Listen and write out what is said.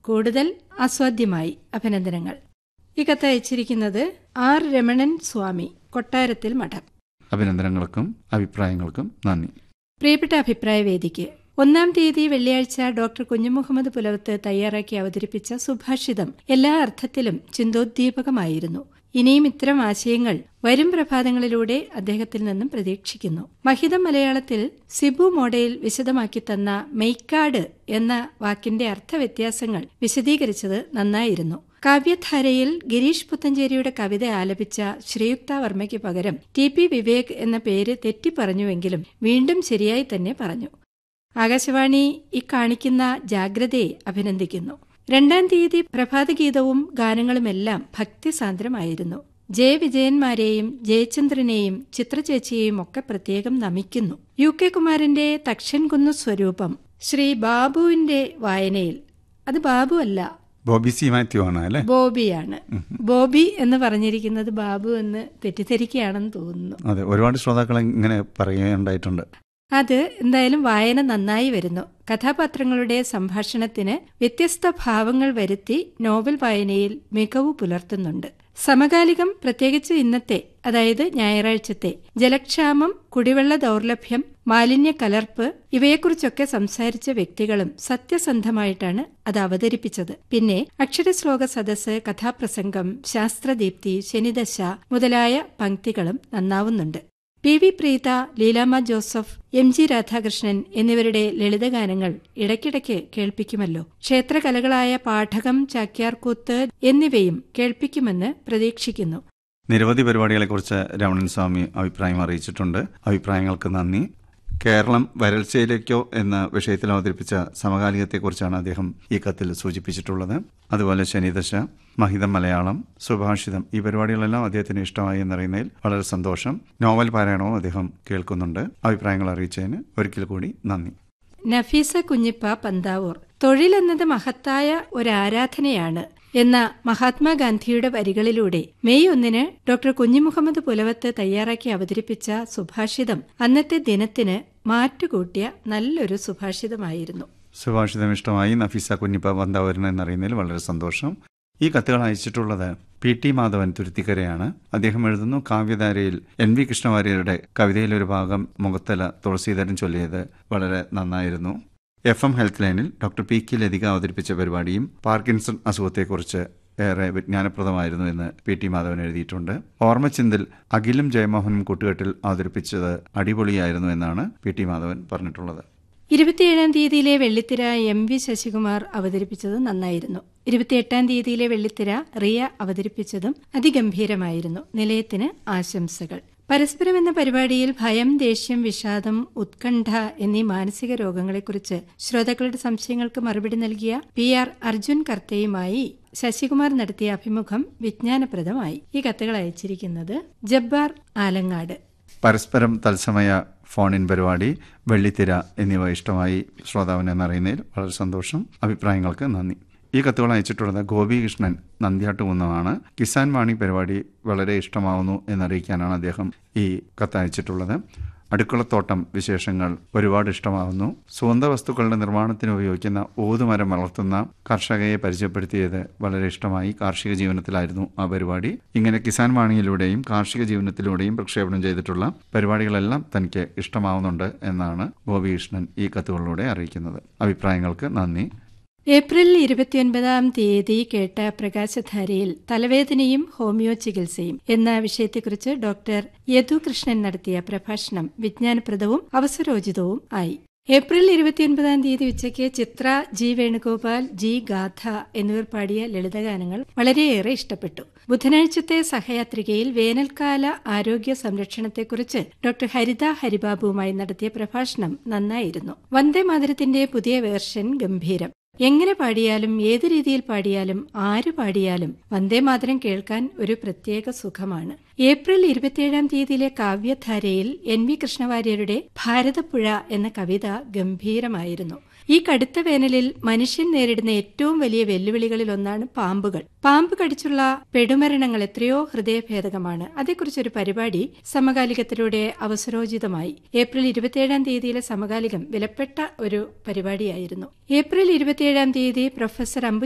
കൂടുതൽ ആസ്വാദ്യമായി അഭിനന്ദനങ്ങൾ ഈ കത്ത് അയച്ചിരിക്കുന്നത് ആർ രമണൻ സ്വാമി കൊട്ടാരത്തിൽ മഠം അഭിനന്ദനങ്ങൾക്കും അഭിപ്രായങ്ങൾക്കും നന്ദി പ്രിയപ്പെട്ട അഭിപ്രായ വേദിക്ക് ഒന്നാം തീയതി വെള്ളിയാഴ്ച ഡോക്ടർ കുഞ്ഞുമുഹമ്മദ് പുലവത്ത് തയ്യാറാക്കി അവതരിപ്പിച്ച സുഭാഷിതം എല്ലാ അർത്ഥത്തിലും ചിന്തോദ്ദീപകമായിരുന്നു ഇനിയും ഇത്തരം ആശയങ്ങൾ വരും പ്രഭാതങ്ങളിലൂടെ അദ്ദേഹത്തിൽ നിന്നും പ്രതീക്ഷിക്കുന്നു മഹിതം മലയാളത്തിൽ സിബു മോഡയിൽ വിശദമാക്കി തന്ന മെയ്ക്കാട് എന്ന വാക്കിന്റെ അർത്ഥവ്യത്യാസങ്ങൾ വിശദീകരിച്ചത് നന്നായിരുന്നു കാവ്യധാരയിൽ ഗിരീഷ് പുത്തഞ്ചേരിയുടെ കവിത ആലപിച്ച ശ്രീയുക്ത വർമ്മയ്ക്ക് പകരം ടി പി വിവേക് എന്ന പേര് തെറ്റിപ്പറഞ്ഞുവെങ്കിലും വീണ്ടും ശരിയായി തന്നെ പറഞ്ഞു ആകാശവാണി ഇക്കാണിക്കുന്ന ജാഗ്രതയെ അഭിനന്ദിക്കുന്നു രണ്ടാം തീയതി പ്രഭാതഗീതവും ഗാനങ്ങളുമെല്ലാം ഭക്തിസാന്ദ്രമായിരുന്നു ജയ വിജയന്മാരെയും ജയചന്ദ്രനെയും ചിത്രചേച്ചിയെയും ഒക്കെ പ്രത്യേകം നമിക്കുന്നു യു കെ കുമാരന്റെ തക്ഷൻകുന്നു സ്വരൂപം ശ്രീ ബാബുവിന്റെ വായനയിൽ അത് ബാബു അല്ല ബോബി സി മാത്യു ആണ് അല്ലേ ബോബിയാണ് ബോബി എന്ന് പറഞ്ഞിരിക്കുന്നത് ബാബു എന്ന് തെറ്റിദ്ധരിക്കുകയാണെന്ന് തോന്നുന്നു അതെ ഒരുപാട് ശ്രോതാക്കൾ ഇങ്ങനെ പറയുകയുണ്ടായിട്ടുണ്ട് അത് എന്തായാലും വായന നന്നായി വരുന്നു കഥാപാത്രങ്ങളുടെ സംഭാഷണത്തിന് വ്യത്യസ്ത ഭാവങ്ങൾ വരുത്തി നോവൽ വായനയിൽ മികവ് പുലർത്തുന്നുണ്ട് സമകാലികം പ്രത്യേകിച്ച് ഇന്നത്തെ അതായത് ഞായറാഴ്ചത്തെ ജലക്ഷാമം കുടിവെള്ള ദൗർലഭ്യം മാലിന്യ കലർപ്പ് ഇവയെക്കുറിച്ചൊക്കെ സംസാരിച്ച വ്യക്തികളും സത്യസന്ധമായിട്ടാണ് അത് അവതരിപ്പിച്ചത് പിന്നെ അക്ഷരശ്ലോക സദസ് കഥാപ്രസംഗം ശാസ്ത്രദീപ്തി ശനിദശ മുതലായ പങ്ക്തികളും നന്നാവുന്നുണ്ട് P V Preetha Leelamma Joseph M G Radhakrishnan എന്നിവരുടെ ലളിതഗാനങ്ങൾ ഇടയ്ക്കിടയ്ക്ക് കേൾപ്പിക്കുമല്ലോ ക്ഷേത്രകലകളായ പാഠകം ചാക്യാർകൂത്ത് എന്നിവയും കേൾപ്പിക്കുമെന്ന് പ്രതീക്ഷിക്കുന്നു നിരവധി പരിപാടികളെക്കുറിച്ച് രമണൻ സ്വാമി അഭിപ്രായം അറിയിച്ചിട്ടുണ്ട് അഭിപ്രായങ്ങൾക്ക് നന്ദി കേരളം വരൾച്ചയിലേക്കോ എന്ന വിഷയത്തിൽ അവതരിപ്പിച്ച സമകാലികത്തെക്കുറിച്ചാണ് അദ്ദേഹം ഈ കത്തിൽ സൂചിപ്പിച്ചിട്ടുള്ളത് അതുപോലെ ശനിദശ മഹിതം മലയാളം സുഭാഷിതം ഈ പരിപാടികളെല്ലാം അദ്ദേഹത്തിന് ഇഷ്ടമായി എന്നറിയുന്നതിൽ വളരെ സന്തോഷം നോവൽ പാരായണവും അദ്ദേഹം കേൾക്കുന്നുണ്ട് അഭിപ്രായങ്ങൾ അറിയിച്ചതിന് ഒരിക്കൽ കൂടി നന്ദി നഫീസ കുഞ്ഞിപ്പ പന്താവൂർ തൊഴിലെന്നത് മഹത്തായ ഒരു ആരാധനയാണ് എന്ന മഹാത്മാഗാന്ധിയുടെ വരികളിലൂടെ മെയ് ഒന്നിന് ഡോക്ടർ കുഞ്ഞിമുഹമ്മദ് പുലവത്ത് തയ്യാറാക്കി അവതരിപ്പിച്ച സുഭാഷിതം അന്നത്തെ ദിനത്തിന് മാറ്റുകൂട്ടിയ നല്ലൊരു സുഭാഷിതമായിരുന്നു സുഭാഷിതം ഇഷ്ടമായി നഫീസ കുഞ്ഞിപ്പ വന്താവരുന്ന എന്നറിയുന്നതിൽ വളരെ സന്തോഷം ഈ കത്തുകൾ അയച്ചിട്ടുള്ളത് പി ടി മാധവൻ തുരുത്തിക്കരയാണ് അദ്ദേഹം എഴുതുന്നു കാവ്യധാരയിൽ എൻ വി കൃഷ്ണവാര്യരുടെ കവിതയിലെ ഒരു ഭാഗം മുഖത്തല തുളസീധരൻ ചൊല്ലിയത് വളരെ നന്നായിരുന്നു എഫ് എം ഹെൽത്ത് ലൈനിൽ ഡോക്ടർ പി കെ ലതിക അവതരിപ്പിച്ച പരിപാടിയും പാർക്കിൻസൺ അസുഖത്തെക്കുറിച്ച് ഏറെ വിജ്ഞാനപ്രദമായിരുന്നു എന്ന് പി ടി മാധവൻ എഴുതിയിട്ടുണ്ട് ഓർമ്മച്ചിന്തിൽ അഖിലും ജയമോഹനും കൂട്ടുകെട്ടിൽ അവതരിപ്പിച്ചത് അടിപൊളിയായിരുന്നു എന്നാണ് പി ടി മാധവൻ പറഞ്ഞിട്ടുള്ളത് ഇരുപത്തിയേഴാം തീയതിയിലെ വെള്ളിത്തിര എം വി ശശികുമാർ അവതരിപ്പിച്ചത് നന്നായിരുന്നു ഇരുപത്തിയെട്ടാം തീയതിയിലെ വെള്ളിത്തിര റിയ അവതരിപ്പിച്ചതും അതിഗംഭീരമായിരുന്നു നിലയത്തിന് ആശംസകൾ പരസ്പരം എന്ന പരിപാടിയിൽ ഭയം ദേഷ്യം വിഷാദം ഉത്കണ്ഠ എന്നീ മാനസിക രോഗങ്ങളെക്കുറിച്ച് ശ്രോതാക്കളുടെ സംശയങ്ങൾക്ക് മറുപടി നൽകിയ പി ആർ അർജുൻ കർത്തയുമായി ശശികുമാർ നടത്തിയ അഭിമുഖം വിജ്ഞാനപ്രദമായി ഈ കത്തുകൾ അയച്ചിരിക്കുന്നത് ജബ്ബാർ ആലങ്ങാട് പരസ്പരം തത്സമയ ഫോൺ ഇൻ പരിപാടി വെള്ളിത്തിര എന്നിവ ഇഷ്ടമായി ശ്രോതാവിനെ എന്നറിയുന്നതിൽ വളരെ സന്തോഷം അഭിപ്രായങ്ങൾക്ക് നന്ദി ഈ കത്തുകൾ അയച്ചിട്ടുള്ളത് ഗോപികൃഷ്ണൻ നന്ദ്യാട്ടുകുന്നമാണ് കിസാൻ വാണി പരിപാടി വളരെ ഇഷ്ടമാവുന്നു എന്നറിയിക്കാനാണ് അദ്ദേഹം ഈ കത്ത് അയച്ചിട്ടുള്ളത് അടുക്കളത്തോട്ടം വിശേഷങ്ങൾ ഒരുപാട് ഇഷ്ടമാവുന്നു സുഗന്ധ വസ്തുക്കളുടെ നിർമ്മാണത്തിന് ഉപയോഗിക്കുന്ന ഊതുമരം വളർത്തുന്ന കർഷകയെ പരിചയപ്പെടുത്തിയത് വളരെ ഇഷ്ടമായി കാർഷിക ജീവനത്തിലായിരുന്നു ആ പരിപാടി ഇങ്ങനെ കിസാൻ വാണിയിലൂടെയും കാർഷിക ജീവനത്തിലൂടെയും പ്രക്ഷേപണം ചെയ്തിട്ടുള്ള പരിപാടികളെല്ലാം തനിക്ക് ഇഷ്ടമാവുന്നുണ്ട് എന്നാണ് ഗോപികൃഷ്ണൻ ഈ കത്തുകളിലൂടെ അറിയിക്കുന്നത് അഭിപ്രായങ്ങൾക്ക് നന്ദി ഏപ്രിൽ ഇരുപത്തിയൊൻപതാം തീയതി കേട്ട പ്രകാശധാരയിൽ തലവേദനയും ഹോമിയോ ചികിത്സയും എന്ന വിഷയത്തെക്കുറിച്ച് ഡോക്ടർ യദു കൃഷ്ണൻ നടത്തിയ പ്രഭാഷണം വിജ്ഞാനപ്രദവും അവസരോചിതവും ആയി ഏപ്രിൽ ഇരുപത്തിയൊൻപതാം തീയതി ഉച്ചയ്ക്ക് ചിത്ര ജി വേണുഗോപാൽ ജി ഗാഥ എന്നിവർ പാടിയ ലളിതഗാനങ്ങൾ വളരെയേറെ ഇഷ്ടപ്പെട്ടു ബുധനാഴ്ചത്തെ സഹയാത്രികയിൽ വേനൽക്കാല ആരോഗ്യ സംരക്ഷണത്തെക്കുറിച്ച് ഡോക്ടർ ഹരിത ഹരിബാബുവുമായി നടത്തിയ പ്രഭാഷണം നന്നായിരുന്നു വന്ദേ മാതരത്തിന്റെ പുതിയ വേർഷൻ ഗംഭീരം എങ്ങനെ പാടിയാലും ഏത് രീതിയിൽ പാടിയാലും ആര് പാടിയാലും വന്ദേമാതരം കേൾക്കാൻ ഒരു പ്രത്യേക സുഖമാണ് ഏപ്രിൽ ഇരുപത്തിയേഴാം തീയതിയിലെ കാവ്യധാരയിൽ എൻ വി കൃഷ്ണവാര്യരുടെ ഭാരതപ്പുഴ എന്ന കവിത ഗംഭീരമായിരുന്നു ഈ കടുത്ത വേനലിൽ മനുഷ്യൻ നേരിടുന്ന ഏറ്റവും വലിയ വെല്ലുവിളികളിൽ ഒന്നാണ് പാമ്പുകൾ പാമ്പ് കടിച്ചുള്ള പെടുമരണങ്ങൾ എത്രയോ ഹൃദയഭേദകമാണ് അതേക്കുറിച്ചൊരു പരിപാടി സമകാലികത്തിലൂടെ അവസരോചിതമായി ഏപ്രിൽ ഇരുപത്തിയേഴാം തീയതിയിലെ സമകാലികം വിലപ്പെട്ട ഒരു പരിപാടിയായിരുന്നു ഏപ്രിൽ ഇരുപത്തിയേഴാം തീയതി പ്രൊഫസർ അമ്പു